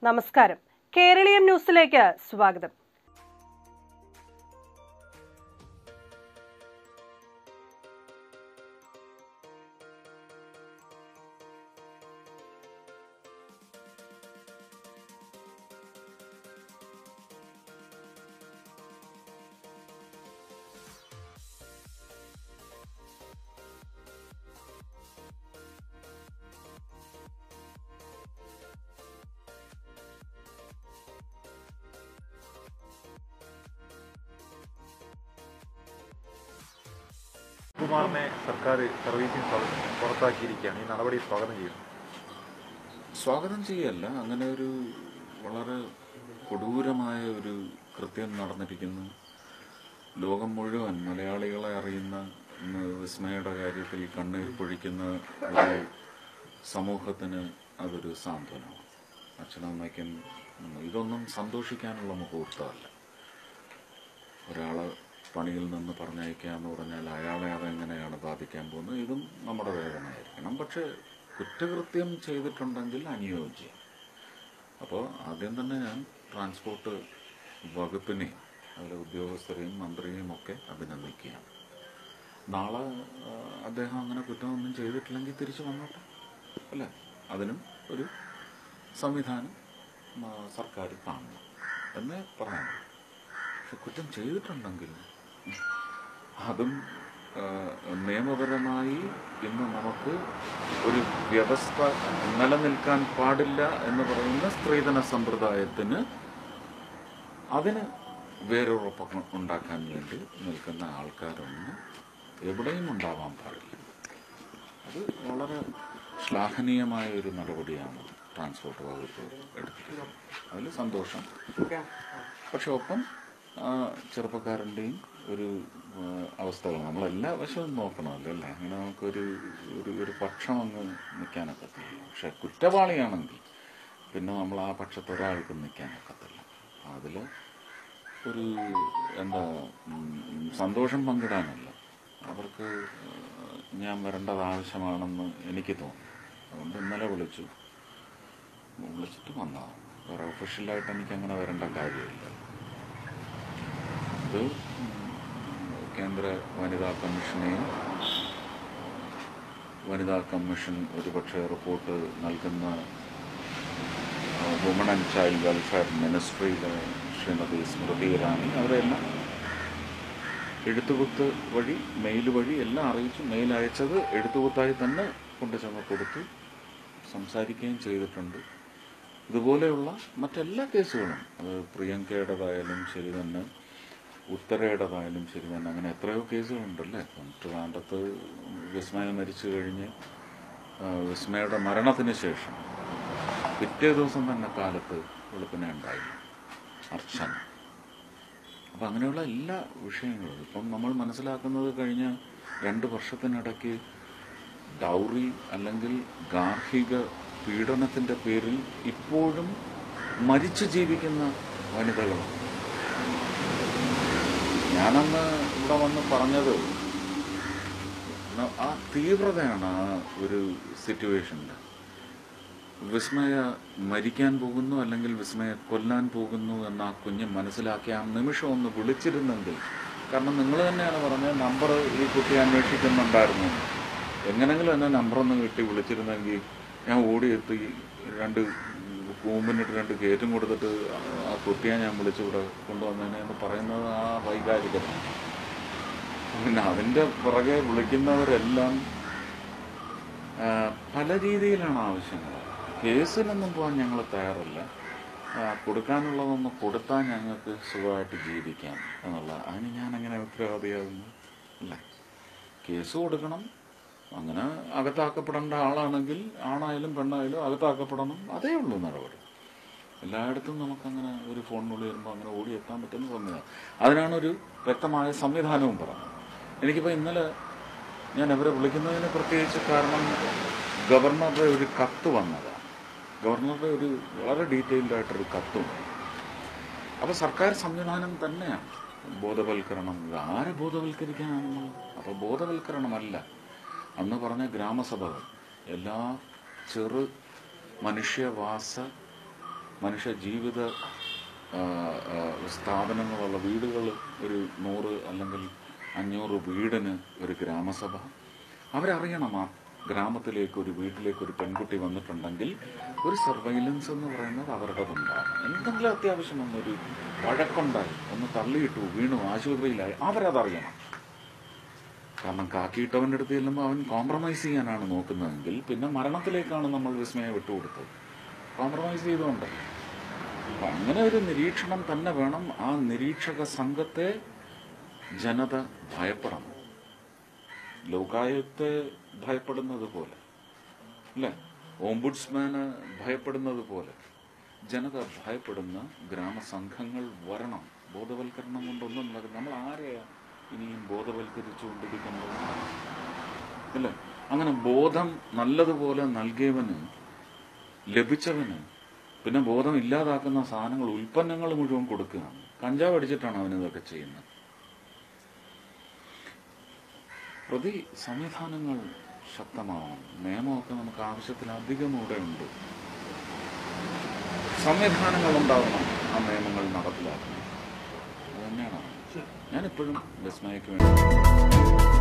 നമസ്കാരം കേരളീയം ന്യൂസിലേക്ക് സ്വാഗതം കുമാറിനെ സർക്കാർ സർവീസിൽ നിന്ന് പുറ- പുറത്താക്കിയിരിക്കുകയാണ് ഈ നടപടി സ്വാഗതം ചെയ്യുന്നു സ്വാഗതം ചെയ്യല്ല അങ്ങനെ ഒരു വളരെ കൊടൂരമായ ഒരു കൃത്യം നടന്നിരിക്കുന്നു ലോകം മുഴുവൻ മലയാളികളെ അറിയുന്ന ഇന്ന് വിസ്മയുടെ കാര്യത്തിൽ കണ്ണീർ പൊഴിക്കുന്ന ഒരു സമൂഹത്തിന് അതൊരു സാന്ത്വനമാണ് അച്ഛനും അമ്മയ്ക്കും ഉം, ഇതൊന്നും സന്തോഷിക്കാനുള്ള മുഹൂർത്തമല്ല ഒരാളെ പണിയിൽ നിന്ന് പറഞ്ഞയക്കുക എന്ന് പറഞ്ഞാൽ അയാളെ അതെങ്ങനെയാണ് ബാധിക്കാൻ പോകുന്നത് ഇതും നമ്മുടെ വേദനയായിരിക്കണം പക്ഷേ കുറ്റകൃത്യം ചെയ്തിട്ടുണ്ടെങ്കിൽ അനുയോജ്യം അപ്പോൾ ആദ്യം തന്നെ ഞാൻ ട്രാൻസ്പോർട്ട് വകുപ്പിനെയും അതിലെ ഉദ്യോഗസ്ഥരെയും മന്ത്രിയെയും ഒക്കെ അഭിനന്ദിക്കുകയാണ് നാളെ ആ, അദ്ദേഹം അങ്ങനെ കുറ്റമൊന്നും ചെയ്തിട്ടില്ലെങ്കിൽ തിരിച്ചു വന്നോട്ടെ അല്ലേ അതിനും ഒരു സംവിധാനം ആ, സർക്കാർ കാണണം എന്നേ പറയാനുള്ളൂ പക്ഷെ കുറ്റം ചെയ്തിട്ടുണ്ടെങ്കിൽ അതും ആ, നിയമപരമായി ഇന്ന് നമുക്ക് ഒരു വ്യവസ്ഥ നിലനിൽക്കാൻ പാടില്ല എന്ന് പറയുന്ന സ്ത്രീധന സമ്പ്രദായത്തിന് അതിന് വേരുറപ്പൊക്കെ ഉണ്ടാക്കാൻ വേണ്ടി നിൽക്കുന്ന ആൾക്കാരൊന്നും എവിടെയും ഉണ്ടാവാൻ പാടില്ല അത് വളരെ ശ്ലാഘനീയമായ ഒരു നടപടിയാണ് ട്രാൻസ്പോർട്ട് വകുപ്പ് എടുത്തിരിക്കുന്നത് അതിൽ സന്തോഷം പക്ഷെ ഒപ്പം ആ ചെറുപ്പക്കാരൻ്റെയും ഒരു ആ, അവസ്ഥകൾ നമ്മളെല്ലാ വശവും നോക്കണമല്ലോ അല്ലേ അങ്ങനെ നമുക്കൊരു ഒരു ഒരു പക്ഷം അങ്ങ് നിൽക്കാനൊക്കത്തില്ല പക്ഷെ കുറ്റവാളിയാണെങ്കിൽ പിന്നെ നമ്മൾ ആ പക്ഷത്ത് ഒരാൾക്കും നിൽക്കാനൊക്കത്തില്ല അതിൽ ഒരു എന്താ ഉം, സന്തോഷം പങ്കിടാനല്ല അവർക്ക് ഞാൻ വരേണ്ടത് ആവശ്യമാണെന്ന് എനിക്ക് തോന്നി അതുകൊണ്ട് ഇന്നലെ വിളിച്ചു വിളിച്ചിട്ട് വന്നതാണ് വേറെ ഒഫീഷ്യലായിട്ട് എനിക്ക് അങ്ങനെ വരേണ്ട കാര്യമില്ല ഇത് ഉം, കേന്ദ്ര വനിതാ കമ്മീഷനെയും വനിതാ കമ്മീഷൻ ഒരുപക്ഷെ റിപ്പോർട്ട് നൽകുന്ന വുമൺ ആൻഡ് ചൈൽഡ് വെൽഫെയർ മിനിസ്ട്രിയിലെ ശ്രീമതി സ്മൃതി ഇറാനി അവരെല്ലാം എഴുത്തുകുത്ത് വഴി മെയിൽ വഴി എല്ലാം അറിയിച്ചു മെയിൽ അയച്ചത് എഴുത്തുകുത്തായി തന്നെ കൊണ്ടു ചെന്ന് കൊടുത്തു സംസാരിക്കുകയും ചെയ്തിട്ടുണ്ട് ഇതുപോലെയുള്ള മറ്റെല്ലാ കേസുകളും അത് പ്രിയങ്കയുടേതായാലും ശരി തന്നെ ഉത്തരയുടേതായാലും ശരി തന്നെ അങ്ങനെ എത്രയോ കേസുകളുണ്ടല്ലേ ഇപ്പം ട്രിവാൻഡ്രത്ത് വിസ്മയ മരിച്ചു കഴിഞ്ഞ് ആ, വിസ്മയുടെ മരണത്തിന് ശേഷം പിറ്റേ ദിവസം തന്നെ കാലത്ത് വെളുപ്പിനെ ഉണ്ടായി അർച്ചന അപ്പം അങ്ങനെയുള്ള എല്ലാ വിഷയങ്ങളും ഇപ്പം നമ്മൾ മനസ്സിലാക്കുന്നത് കഴിഞ്ഞ രണ്ട് വർഷത്തിനിടയ്ക്ക് ഡൗറി അല്ലെങ്കിൽ ഗാർഹിക പീഡനത്തിൻ്റെ പേരിൽ ഇപ്പോഴും മരിച്ചു ജീവിക്കുന്ന വനിതകളുണ്ട് ഞാനന്ന് ഇവിടെ വന്ന് പറഞ്ഞത് ന- ആ തീവ്രതയാണ് ആ ഒരു സിറ്റുവേഷനിൽ വിസ്മയ മരിക്കാൻ പോകുന്നു അല്ലെങ്കിൽ വിസ്മയ കൊല്ലാൻ പോകുന്നു എന്ന് ആ കുഞ്ഞ് മനസ്സിലാക്കി ആ നിമിഷം ഒന്ന് വിളിച്ചിരുന്നെങ്കിൽ കാരണം നിങ്ങൾ തന്നെയാണ് പറഞ്ഞത് നമ്പർ ഈ കുട്ടി അന്വേഷിക്കുന്നുണ്ടായിരുന്നു എന്ന്. എങ്ങനെങ്കിലും എന്നെ നമ്പർ ഒന്ന് കിട്ടി വിളിച്ചിരുന്നെങ്കിൽ ഞാൻ ഓടിയെത്തി രണ്ട് കൂമ്പിനിട്ട് രണ്ട് കയറ്റും കൊടുത്തിട്ട് ആ കുട്ടിയെ ഞാൻ വിളിച്ച് ഇവിടെ കൊണ്ടുവന്നതിനെ എന്ന് പറയുന്നത് ആ വൈകാരികത പിന്നെ അതിൻ്റെ പുറകെ വിളിക്കുന്നവരെല്ലാം ആ, പല രീതിയിലാണ് ആവശ്യങ്ങൾ കേസിനൊന്നും പോകാൻ ഞങ്ങൾ തയ്യാറല്ല ആ, കൊടുക്കാനുള്ളതൊന്ന് കൊടുത്താൽ ഞങ്ങൾക്ക് സുഖമായിട്ട് ജീവിക്കാം എന്നുള്ള അതിന് ഞാൻ അങ്ങനെ ഉത്തരവാദിയാകുന്നു അല്ല കേസ് കൊടുക്കണം അങ്ങനെ അകത്താക്കപ്പെടേണ്ട ആളാണെങ്കിൽ ആണായാലും പെണ്ണായാലും അകത്താക്കപ്പെടണം അതേ ഉള്ളൂ നടപടി എല്ലായിടത്തും നമുക്കങ്ങനെ ഒരു ഫോൺ വിളി വരുമ്പോൾ അങ്ങനെ ഓടിയെത്താൻ പറ്റുന്ന സംവിധാനം അതിനാണ് ഒരു വ്യക്തമായ സംവിധാനവും പറഞ്ഞത് എനിക്കിപ്പോൾ ഇന്നലെ ഞാൻ അവരെ വിളിക്കുന്നതിന് പ്രത്യേകിച്ച് കാരണം ഗവർണറുടെ ഒരു കത്ത് വന്നതാണ് ഗവർണറുടെ ഒരു വളരെ ഡീറ്റെയിൽഡ് ആയിട്ടൊരു കത്തും അപ്പോൾ സർക്കാർ സംവിധാനം തന്നെയാണ് ബോധവൽക്കരണം ഇത് ആരെ ബോധവൽക്കരിക്കാനാണ് നമ്മൾ അപ്പോൾ ബോധവൽക്കരണമല്ല അന്ന് പറഞ്ഞ ഗ്രാമസഭകൾ എല്ലാ ചെറു മനുഷ്യവാസ മനുഷ്യ ജീവിത ആ, ആ, സ്ഥാപനങ്ങളുള്ള വീടുകൾ ഒരു നൂറ് അല്ലെങ്കിൽ അഞ്ഞൂറ് വീടിന് ഒരു ഗ്രാമസഭ അവരറിയണം ആ ഗ്രാമത്തിലേക്ക് ഒരു വീട്ടിലേക്ക് ഒരു പെൺകുട്ടി വന്നിട്ടുണ്ടെങ്കിൽ ഒരു സർവൈലൻസ് എന്ന് പറയുന്നത് അവരുടേതുണ്ടാകും എന്തെങ്കിലും അത്യാവശ്യം ഒന്നൊരു വഴക്കുണ്ടായി ഒന്ന് തള്ളിയിട്ടു വീണു ആശുപത്രിയിലായി അവരതറിയണം കാരണം കാക്കിയിട്ടവൻ്റെ അടുത്ത് ചെല്ലുമ്പോൾ അവൻ കോംപ്രമൈസ് ചെയ്യാനാണ് നോക്കുന്നതെങ്കിൽ പിന്നെ മരണത്തിലേക്കാണ് നമ്മൾ വിസ്മയെ വിട്ടുകൊടുത്തത് കോംപ്രമൈസ് ചെയ്തുകൊണ്ട് അപ്പം അങ്ങനെ ഒരു നിരീക്ഷണം തന്നെ വേണം ആ നിരീക്ഷക സംഘത്തെ ജനത ഭയപ്പെടണം ലോകായുക്തെ ഭയപ്പെടുന്നത് പോലെ അല്ലേ ഓംബുഡ്സ്മാന് ഭയപ്പെടുന്നത് പോലെ ജനത ഭയപ്പെടുന്ന ഗ്രാമസംഘങ്ങൾ വരണം ബോധവൽക്കരണം കൊണ്ടൊന്നും നടക്കും നമ്മൾ ആരെയാ ഇനിയും ബോധവൽക്കരിച്ചുകൊണ്ടിരിക്കുന്നത് അല്ലേ അങ്ങനെ ബോധം നല്ലതുപോലെ നൽകിയവന് ലഭിച്ചവന് പിന്നെ ബോധം ഇല്ലാതാക്കുന്ന സാധനങ്ങൾ ഉൽപ്പന്നങ്ങൾ മുഴുവൻ കൊടുക്കുകയാണ് കഞ്ചാവ് അടിച്ചിട്ടാണ് അവൻ ഇതൊക്കെ ചെയ്യുന്നത് പ്രതി സംവിധാനങ്ങൾ ശക്തമാവണം നിയമമൊക്കെ നമുക്ക് ആവശ്യത്തിലധികം ഇവിടെ ഉണ്ട് സംവിധാനങ്ങൾ ഉണ്ടാവണം ആ നിയമങ്ങൾ നടപ്പിലാക്കണം അത് തന്നെയാണ് ഞാനിപ്പോഴും വിസ്മയക്ക് വേണ്ടി